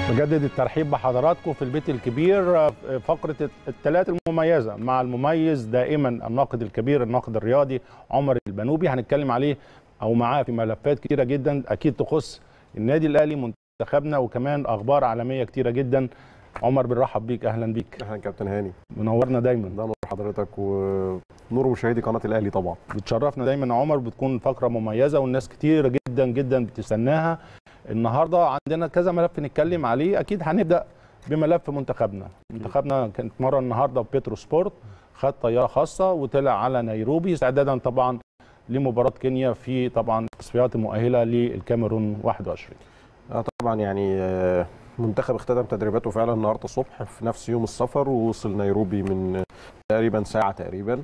بجدد الترحيب بحضراتكم في البيت الكبير فقرة الثلاث المميزة مع المميز دائما الناقد الكبير الناقد الرياضي عمر البنوبي هنتكلم عليه أو معاه في ملفات كتيرة جدا أكيد تخص النادي الأهلي منتخبنا وكمان أخبار عالمية كتيرة جدا عمر بنرحب بيك أهلا بيك اهلا كابتن هاني منورنا دايما ده نور حضرتك ونور مشاهدي قناه الاهلي طبعا بتشرفنا دايما يا عمر بتكون فقرة مميزة والناس كتير جدا جدا بتستناها النهارده عندنا كذا ملف نتكلم عليه اكيد هنبدا بملف منتخبنا منتخبنا كانت مره النهارده في بيترو سبورت خد طياره خاصه وطلع على نيروبي استعدادا طبعا لمباراه كينيا في طبعا التصفيات المؤهله للكاميرون 21 اه طبعا يعني آه، منتخب اختتم تدريباته فعلا النهارده الصبح في نفس يوم السفر ووصل نيروبي من آه، تقريبا ساعه تقريبا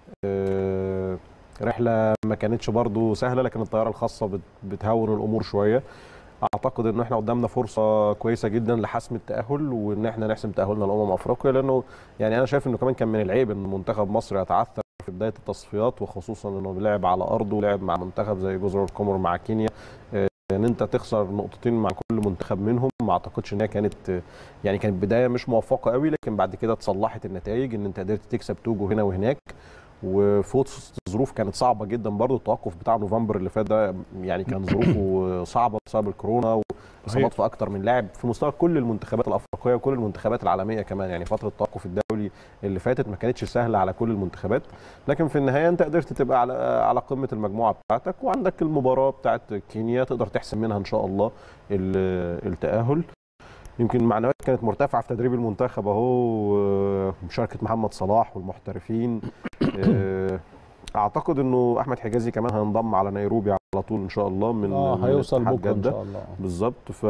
آه، رحله ما كانتش برضو سهله لكن الطياره الخاصه بت- بتهون الامور شويه اعتقد ان احنا قدامنا فرصه كويسه جدا لحسم التاهل وان احنا نحسم تاهلنا لامم افريقيا لانه يعني انا شايف انه كمان كان من العيب ان منتخب مصر يتعثر في بدايه التصفيات وخصوصا انه لعب على ارضه ولعب مع منتخب زي جزر القمر مع كينيا آه، ان انت تخسر نقطتين مع كل منتخب منهم ما اعتقدش ان هي كانت آه، يعني كانت بدايه مش موفقه قوي لكن بعد كده تصلحت النتائج ان انت قدرت تكسب توجو هنا وهناك وفي وسط ظروف كانت صعبه جدا برضو التوقف بتاع نوفمبر اللي فات ده يعني كان ظروفه صعبه بسبب الكورونا واصابات في اكتر من لاعب في مستوى كل المنتخبات الافريقيه وكل المنتخبات العالميه كمان يعني فتره التوقف الدولي اللي فاتت ما كانتش سهله على كل المنتخبات لكن في النهايه انت قدرت تبقى على على قمه المجموعه بتاعتك وعندك المباراه بتاعت كينيا تقدر تحسم منها ان شاء الله ال- التاهل يمكن المعنويات كانت مرتفعه في تدريب المنتخب اهو آه، مشاركه محمد صلاح والمحترفين آه، اعتقد انه احمد حجازي كمان هينضم على نيروبي على طول ان شاء الله من اه من هيوصل اتحاد بكره ان جدة. شاء الله بالظبط ف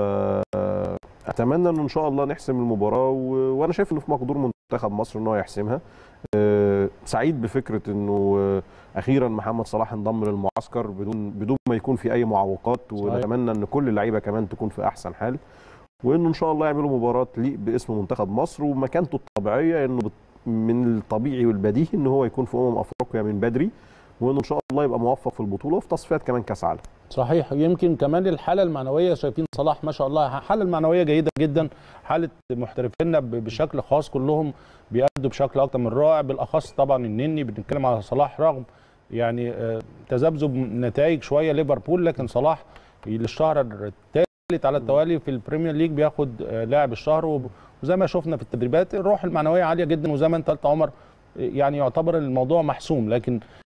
اتمنى انه ان شاء الله نحسم المباراه و... وانا شايف انه في مقدور منتخب مصر ان هو يحسمها أه سعيد بفكره انه آه، اخيرا محمد صلاح انضم للمعسكر بدون بدون ما يكون في اي معوقات صحيح. ونتمنى ان كل اللعيبه كمان تكون في احسن حال وانه ان شاء الله يعملوا مباراه تليق باسم منتخب مصر ومكانته الطبيعيه انه بت... من الطبيعي والبديهي ان هو يكون في امم افريقيا من بدري وانه ان شاء الله يبقى موفق في البطوله وفي تصفيات كمان كاس عالم صحيح يمكن كمان الحاله المعنويه شايفين صلاح ما شاء الله حاله المعنويه جيده جدا حاله محترفينا ب- بشكل خاص كلهم بيأدوا بشكل اكتر من رائع بالاخص طبعا النني بنتكلم على صلاح رغم يعني آه، تذبذب نتائج شويه ليفربول لكن صلاح للشهر الثالث على التوالي في البريمير ليج بياخد آه، لاعب الشهر وب- وزي ما شفنا في التدريبات الروح المعنويه عاليه جدا وزي ما انت قلت عمر آه، يعني يعتبر الموضوع محسوم لكن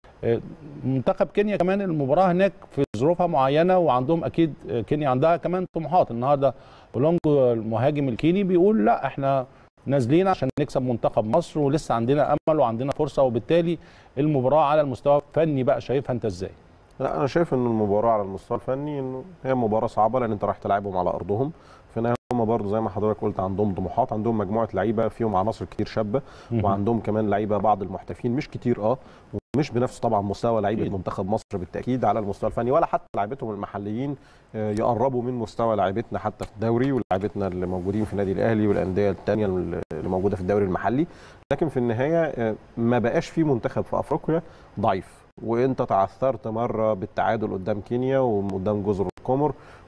منتخب كينيا كمان المباراه هناك في ظروفها معينه وعندهم اكيد كينيا عندها كمان طموحات النهارده اولونجو المهاجم الكيني بيقول لا احنا نازلين عشان نكسب منتخب مصر ولسه عندنا امل وعندنا فرصه وبالتالي المباراه على المستوى الفني بقى شايفها انت ازاي؟ لا انا شايف ان المباراه على المستوى الفني انه هي مباراه صعبه لان انت رايح تلعبهم على ارضهم في النهايه هم برضه زي ما حضرتك قلت عندهم طموحات عندهم مجموعه لعيبه فيهم عناصر كتير شابه وعندهم كمان لعيبه بعض المحترفين مش كتير اه ومش بنفس طبعا مستوى لعيبه أكيد. منتخب مصر بالتاكيد على المستوى الفني ولا حتى لعيبتهم المحليين آه، يقربوا من مستوى لعيبتنا حتى في الدوري ولاعيبتنا اللي موجودين في النادي الاهلي والانديه الثانيه اللي موجوده في الدوري المحلي لكن في النهايه آه، ما بقاش في منتخب في افريقيا ضعيف وانت تعثرت مره بالتعادل قدام كينيا وقدام جزر القمر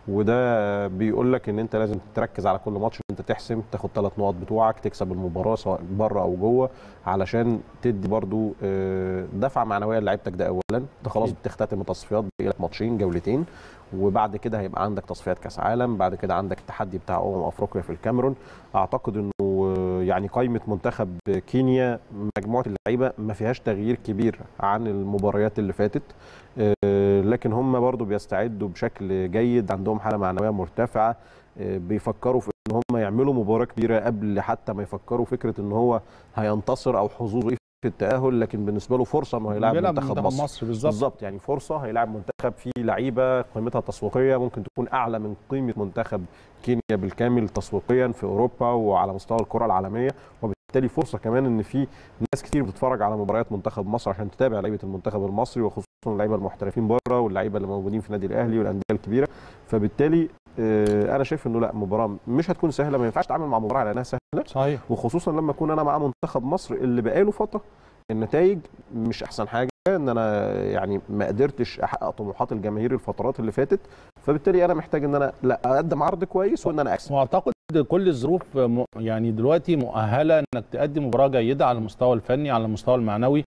وده بيقول لك ان انت لازم تركز على كل ماتش ان انت تحسم تاخد ثلاث نقط بتوعك تكسب المباراه سواء بره او جوه علشان تدي برضو آه، دفعه معنويه لعيبتك ده اولا انت خلاص أكيد. بتختتم التصفيات باقي لك ماتشين جولتين وبعد كده هيبقى عندك تصفيات كاس عالم بعد كده عندك التحدي بتاع امم افريقيا في الكاميرون اعتقد انه آه، يعني قائمه منتخب كينيا مجموعه اللعيبه ما فيهاش تغيير كبير عن المباريات اللي فاتت آه، لكن هم برضو بيستعدوا بشكل جيد عندهم حاله معنويه مرتفعه آه، بيفكروا في ان هم يعملوا مباراه كبيره قبل حتى ما يفكروا فكره ان هو هينتصر او حظوظه ايه في التاهل لكن بالنسبه له فرصه انه هيلاعب بيلعب منتخب مصر مصر بالظبط بالظبط يعني فرصه هيلاعب منتخب فيه لعيبه قيمتها التسويقيه ممكن تكون اعلى من قيمه منتخب كينيا بالكامل تسويقيا في اوروبا وعلى مستوى الكره العالميه وبالتالي فرصه كمان ان في ناس كتير بتتفرج على مباريات منتخب مصر عشان تتابع لعيبه المنتخب المصري وخصوصا اللعيبه المحترفين بره واللعيبه اللي موجودين في النادي الاهلي والانديه الكبيره فبالتالي آه، انا شايف انه لا مباراه مش هتكون سهله ما ينفعش تتعامل مع مباراه على انها سهله صحيح وخصوصا لما اكون انا مع منتخب مصر اللي بقاله فتره النتائج مش احسن حاجه ان انا يعني ما قدرتش احقق طموحات الجماهير الفترات اللي فاتت فبالتالي انا محتاج ان انا لا اقدم عرض كويس وان انا اكسب واعتقد كل الظروف م- يعني دلوقتي مؤهله انك تقدم مباراه جيده على المستوى الفني على المستوى المعنوي